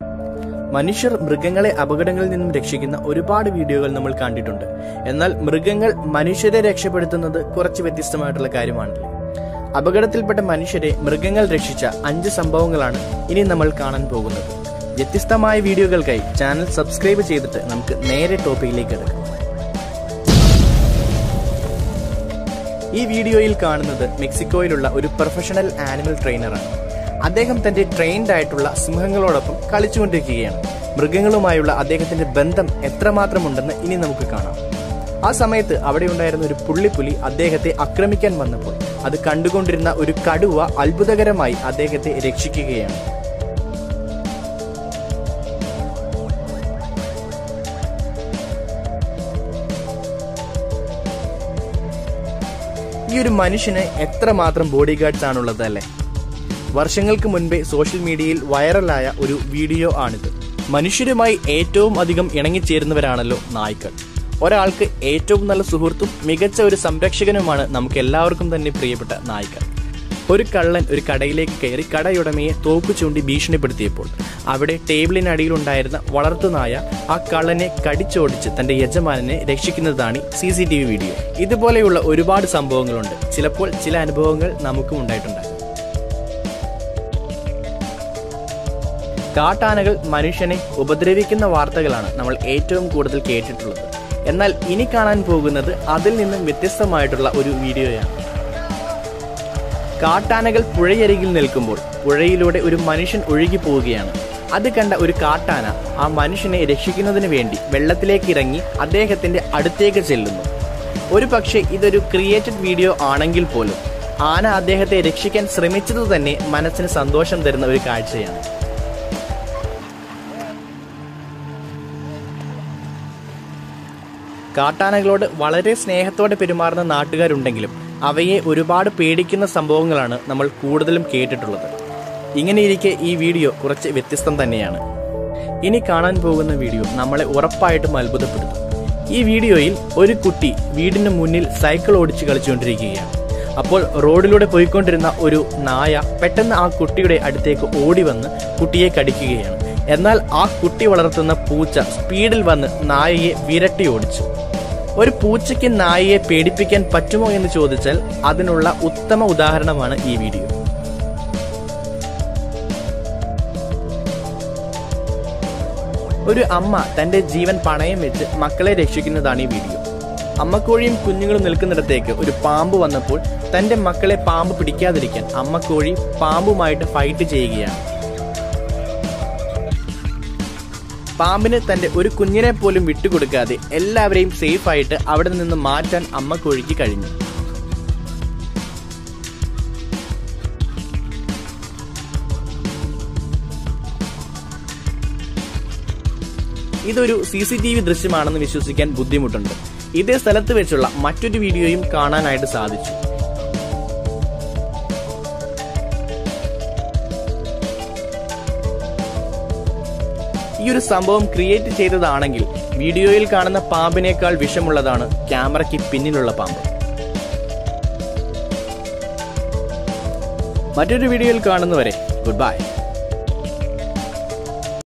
മനുഷ്യർ മൃഗങ്ങളെ അപകടങ്ങളിൽ നിന്നും രക്ഷിക്കുന്ന ഒരുപാട് വീഡിയോകൾ നമ്മൾ കണ്ടിട്ടുണ്ട് എന്നാൽ മൃഗങ്ങൾ മനുഷ്യരെ രക്ഷപ്പെടുത്തുന്നത് കുറച്ച് വ്യത്യസ്തമായിട്ടുള്ള കാര്യമാണല്ലേ അപകടത്തിൽപ്പെട്ട മനുഷ്യരെ മൃഗങ്ങൾ രക്ഷിച്ച അഞ്ച് സംഭവങ്ങളാണ് ഇനി നമ്മൾ കാണാൻ പോകുന്നത് വ്യത്യസ്തമായ വീഡിയോകൾക്കായി ചാനൽ സബ്സ്ക്രൈബ് ചെയ്തിട്ട് നമുക്ക് നേരെ ടോപ്പിക്കിലേക്ക് എടുക്കാം ഈ വീഡിയോയിൽ കാണുന്നത് മെക്സിക്കോയിലുള്ള ഒരു പ്രൊഫഷണൽ ആനിമൽ ട്രെയിനറാണ് അദ്ദേഹം തന്റെ ട്രെയിൻഡ് ആയിട്ടുള്ള സിംഹങ്ങളോടൊപ്പം കളിച്ചുകൊണ്ടിരിക്കുകയാണ് മൃഗങ്ങളുമായുള്ള അദ്ദേഹത്തിന്റെ ബന്ധം എത്രമാത്രമുണ്ടെന്ന് ഇനി നമുക്ക് കാണാം ആ സമയത്ത് അവിടെ ഉണ്ടായിരുന്ന ഒരു പുള്ളിപ്പുലി അദ്ദേഹത്തെ ആക്രമിക്കാൻ വന്നപ്പോൾ അത് കണ്ടുകൊണ്ടിരുന്ന ഒരു കടുവ അത്ഭുതകരമായി അദ്ദേഹത്തെ രക്ഷിക്കുകയാണ് ഈ ഒരു മനുഷ്യന് എത്രമാത്രം ബോഡി ഗാർഡ്സ് ആണുള്ളത് അല്ലേ വർഷങ്ങൾക്ക് മുൻപേ സോഷ്യൽ മീഡിയയിൽ വൈറലായ ഒരു വീഡിയോ ആണിത് മനുഷ്യരുമായി ഏറ്റവും അധികം ഇണങ്ങിച്ചേരുന്നവരാണല്ലോ നായ്ക്കൾ ഒരാൾക്ക് ഏറ്റവും നല്ല സുഹൃത്തും മികച്ച ഒരു സംരക്ഷകനുമാണ് നമുക്ക് എല്ലാവർക്കും തന്നെ പ്രിയപ്പെട്ട നായ്ക്കൾ ഒരു കള്ളൻ ഒരു കടയിലേക്ക് കയറി കടയുടമയെ തോക്കു ചൂണ്ടി ഭീഷണിപ്പെടുത്തിയപ്പോൾ അവിടെ ടേബിളിനടിയിലുണ്ടായിരുന്ന വളർത്തുനായ ആ കള്ളനെ കടിച്ചോടിച്ച് തന്റെ യജമാനനെ രക്ഷിക്കുന്നതാണ് C C T V video ഇതുപോലെയുള്ള ഒരുപാട് സംഭവങ്ങളുണ്ട് ചിലപ്പോൾ ചില അനുഭവങ്ങൾ നമുക്കും ഉണ്ടായിട്ടുണ്ടാകും കാട്ടാനകൾ മനുഷ്യനെ ഉപദ്രവിക്കുന്ന വാർത്തകളാണ് നമ്മൾ ഏറ്റവും കൂടുതൽ കേട്ടിട്ടുള്ളത് എന്നാൽ ഇനി കാണാൻ പോകുന്നത് അതിൽ നിന്നും വ്യത്യസ്തമായിട്ടുള്ള ഒരു വീഡിയോയാണ് കാട്ടാനകൾ പുഴയരികിൽ നിൽക്കുമ്പോൾ പുഴയിലൂടെ ഒരു മനുഷ്യൻ ഒഴുകി പോവുകയാണ് അത് കണ്ട ഒരു കാട്ടാന ആ മനുഷ്യനെ രക്ഷിക്കുന്നതിന് വേണ്ടി വെള്ളത്തിലേക്ക് ഇറങ്ങി അദ്ദേഹത്തിന്റെ അടുത്തേക്ക് ചെല്ലുന്നു ഒരു പക്ഷേ ഇതൊരു ക്രിയേറ്റഡ് വീഡിയോ ആണെങ്കിൽ പോലും ആന അദ്ദേഹത്തെ രക്ഷിക്കാൻ ശ്രമിച്ചത് തന്നെ മനസ്സിന് സന്തോഷം തരുന്ന ഒരു കാഴ്ചയാണ് കാട്ടാനകളോട് വളരെ സ്നേഹത്തോടെ പെരുമാറുന്ന നാട്ടുകാരുണ്ടെങ്കിലും അവയെ ഒരുപാട് പേടിക്കുന്ന സംഭവങ്ങളാണ് നമ്മൾ കൂടുതലും കേട്ടിട്ടുള്ളത് ഇങ്ങനെയിരിക്കെ ഈ വീഡിയോ കുറച്ച് വ്യത്യസ്തം തന്നെയാണ് ഇനി കാണാൻ പോകുന്ന വീഡിയോ നമ്മളെ ഉറപ്പായിട്ടും അത്ഭുതപ്പെടുത്തും ഈ വീഡിയോയിൽ ഒരു കുട്ടി വീടിന് മുന്നിൽ സൈക്കിൾ ഓടിച്ച് കളിച്ചുകൊണ്ടിരിക്കുകയാണ് അപ്പോൾ റോഡിലൂടെ പോയിക്കൊണ്ടിരുന്ന ഒരു നായ പെട്ടെന്ന് ആ കുട്ടിയുടെ അടുത്തേക്ക് ഓടി വന്ന് കുട്ടിയെ കടിക്കുകയാണ് എന്നാൽ ആ കുട്ടി വളർത്തുന്ന പൂച്ച സ്പീഡിൽ വന്ന് നായയെ വിരട്ടി ഓടിച്ചു ഒരു പൂച്ചയ്ക്ക് നായയെ പേടിപ്പിക്കാൻ പറ്റുമോ എന്ന് ചോദിച്ചാൽ അതിനുള്ള ഉത്തമ ഉദാഹരണമാണ് ഈ വീഡിയോ ഒരു അമ്മ തന്റെ ജീവൻ പണയം വെച്ച് മക്കളെ രക്ഷിക്കുന്നതാണ് ഈ വീഡിയോ അമ്മക്കോഴിയും കുഞ്ഞുങ്ങളും നിൽക്കുന്നിടത്തേക്ക് ഒരു പാമ്പ് വന്നപ്പോൾ തന്റെ മക്കളെ പാമ്പ് പിടിക്കാതിരിക്കാൻ അമ്മക്കോഴി പാമ്പുമായിട്ട് ഫൈറ്റ് ചെയ്യുകയാണ് പാമ്പിന് തന്റെ ഒരു കുഞ്ഞിനെ പോലും വിട്ടുകൊടുക്കാതെ എല്ലാവരെയും സേഫ് ആയിട്ട് അവിടെ നിന്ന് മാറ്റാൻ അമ്മക്കോഴിക്ക് കഴിഞ്ഞു ഇതൊരു സി സി ടി വി ദൃശ്യമാണെന്ന് വിശ്വസിക്കാൻ ബുദ്ധിമുട്ടുണ്ട് ഇതേ സ്ഥലത്ത് വെച്ചുള്ള മറ്റൊരു വീഡിയോയും കാണാനായിട്ട് സാധിച്ചു ഈ ഒരു സംഭവം ക്രിയേറ്റ് ചെയ്തതാണെങ്കിൽ വീഡിയോയിൽ കാണുന്ന പാമ്പിനേക്കാൾ വിഷമുള്ളതാണ് ക്യാമറയ്ക്ക് പിന്നിലുള്ള പാമ്പ് മറ്റൊരു വീഡിയോയിൽ കാണുന്നവരെ ഗുഡ് ബൈ